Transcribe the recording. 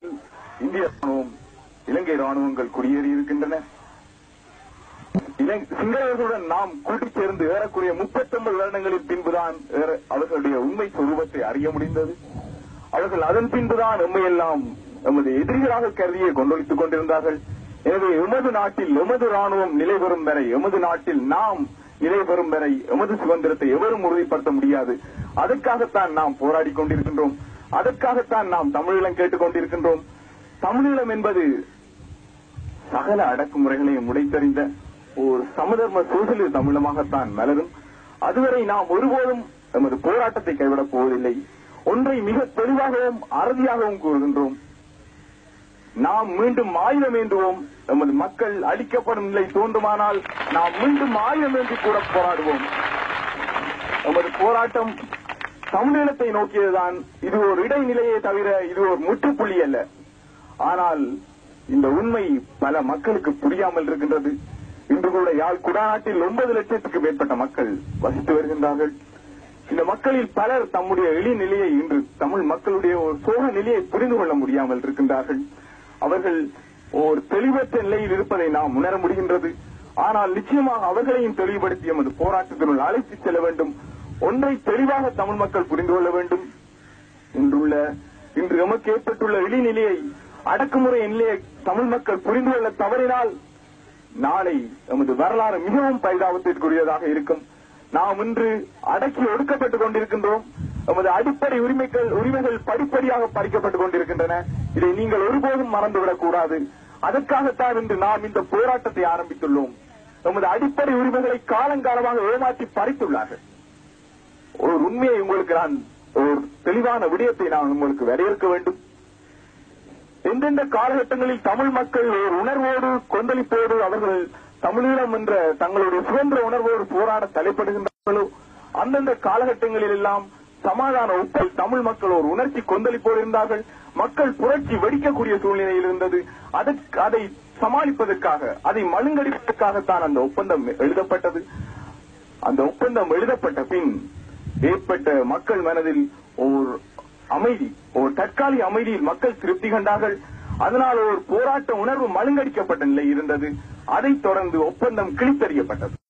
இந்திய ராணுவம் இலங்கை ராணுவங்கள் குடியேறி இருக்கின்றன இலங்கை- சிங்களவர்களுடன் நாம் கூட்டிச் சேர்ந்து ஏறக்குறைய 39 வருடங்களின் பின்புதான் ஏற- அவர்களுடைய உண்மை சொரூபத்தை அறிய முடிந்தது அவர்கள் அதன் பின்புதான் எம்மையெல்லாம் எமது எதிரிகளாக கருதியே கொண்டொழித்துக் கொண்டிருந்தார்கள் எனவே எமது நாட்டில் எமது ராணுவம் நிலை பெறும் வரை எமது நாட்டில் நாம் நிலை பெறும் வரை எமது சுதந்திரத்தை எவரும் உறுதிப்படுத்த முடியாது அதற்காகத்தான் நாம் போராடிக் கொண்டிருக்கின்றோம் அதற்காகத்தான் நாம் தமிழீழம் கேட்டுக் கொண்டிருக்கின்றோம் தமிழீழம் என்பது சகல அடக்குமுறைகளையும் உடைத்தறிந்த ஒரு சமதர்ம சோசலிச தமிழமாகத்தான் மலரும் அதுவரை நாம் ஒருபோதும் எமது போராட்டத்தை கைவிடப் போவதில்லை ஒன்றை மிக தெளிவாகவும் அறுதியாகவும் கூறுகின்றோம் நாம் மீண்டும் ஆயுதம் ஏந்துவோம் எமது மக்கள் அழிக்கப்படும் நிலை தோன்றுமானால் நாம் மீண்டும் ஆயுதம் ஏந்தி கூட போராடுவோம் எமது போராட்டம் தமிழீழத்தை நோக்கியதுதான் இது ஒரு இடைநிலையே தவிர இது ஒரு முற்றுப்புள்ளி அல்ல ஆனால் இந்த உண்மை பல மக்களுக்கு புரியாமல் இருக்கின்றது இன்று கூட யாழ் குடாநாட்டில் ஒன்பது லட்சத்துக்கு மேற்பட்ட மக்கள் வசித்து வருகின்றார்கள் இந்த மக்களில் பலர் தம்முடைய எளிய நிலையை இன்று தமிழ் மக்களுடைய ஒரு சோக நிலையை புரிந்து கொள்ள முடியாமல் இருக்கின்றார்கள் அவர்கள் ஒரு தெளிவற்ற நிலையில் இருப்பதை நாம் உணர முடிகின்றது ஆனால் நிச்சயமாக அவர்களையும் தெளிவுபடுத்தி எமது போராட்டத்தினுள் அழைத்துச் செல்ல வேண்டும் ஒன்றை தெளிவாக தமிழ் மக்கள் புரிந்து கொள்ள வேண்டும் இன்றுள்ள இன்று எமக்கு ஏற்பட்டுள்ள இழிநிலையை அடக்குமுறை நிலையை தமிழ் மக்கள் புரிந்து கொள்ள தவறினால் நாளை எமது வரலாறு மிகவும் பரிதாபத்திற்குரியதாக இருக்கும் நாம் இன்று அடக்கி ஒடுக்கப்பட்டுக் கொண்டிருக்கின்றோம் எமது அடிப்படை உரிமைகள் உரிமைகள் படிப்படியாக பறிக்கப்பட்டுக் கொண்டிருக்கின்றன இதை நீங்கள் ஒருபோதும் மறந்துவிடக் கூடாது அதற்காகத்தான் இன்று நாம் இந்த போராட்டத்தை ஆரம்பித்துள்ளோம் எமது அடிப்படை உரிமைகளை காலங்காலமாக ஏமாற்றி பறித்துள்ளார்கள் ஒரு உண்மையை உங்களுக்கு நான் ஒரு தெளிவான விடயத்தை நான் உங்களுக்கு வரையறுக்க வேண்டும் எந்தெந்த காலகட்டங்களில் தமிழ் மக்கள் ஒரு உணர்வோடு கொந்தளிப்போடு அவர்கள் தமிழீழம் என்ற தங்களுடைய சுதந்திர உணர்வோடு போராட தலைப்படுகின்றார்களோ அந்தந்த காலகட்டங்களில் எல்லாம் சமாதான ஒப்பல் தமிழ் மக்கள் ஒரு உணர்ச்சி கொந்தளிப்போடு இருந்தார்கள் மக்கள் புரட்சி வெடிக்கக்கூடிய சூழ்நிலையில் இருந்தது அதற்கு அதை சமாளிப்பதற்காக அதை மழுங்கடிப்பதற்காகத்தான் அந்த ஒப்பந்தம் எழுதப்பட்டது அந்த ஒப்பந்தம் எழுதப்பட்ட பின் ஏற்பட்ட மக்கள் மனதில் ஒரு அமைதி ஒரு தற்காலிக அமைதியில் மக்கள் திருப்தி கண்டார்கள் அதனால் ஒரு போராட்ட உணர்வு மழுங்கடிக்கப்பட்ட நிலை இருந்தது அதைத் தொடர்ந்து ஒப்பந்தம் கிழித்தறியப்பட்டது